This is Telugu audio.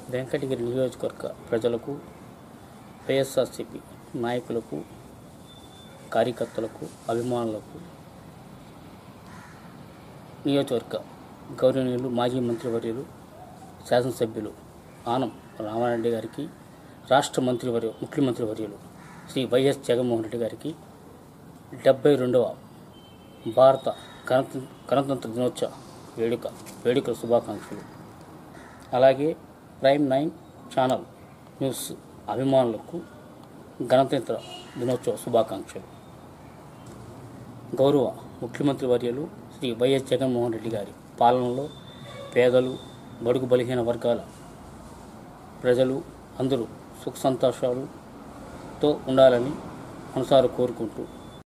వెంకటగిరి నియోజకవర్గ ప్రజలకు వైఎస్ఆర్సీపీ నాయకులకు కార్యకర్తలకు అభిమానులకు నియోజకవర్గ గౌరవనీయులు మాజీ మంత్రివర్యులు శాసనసభ్యులు ఆనం రామారెడ్డి గారికి రాష్ట్ర మంత్రివర్య ముఖ్యమంత్రి వర్యులు శ్రీ వైఎస్ జగన్మోహన్ రెడ్డి గారికి డెబ్బై రెండవ భారత గణతంత్ర గణతంత్ర దినోత్సవ వేడుక వేడుకల శుభాకాంక్షలు అలాగే ప్రైమ్ నైన్ ఛానల్ న్యూస్ అభిమానులకు గణతంత్ర దినోత్సవ శుభాకాంక్షలు గౌరవ ముఖ్యమంత్రి వర్యులు శ్రీ వైఎస్ జగన్మోహన్ రెడ్డి గారి పాలనలో పేదలు బడుగు బలహీన వర్గాల ప్రజలు అందరూ సుఖ సంతోషాలతో ఉండాలని మనసారా కోరుకుంటూ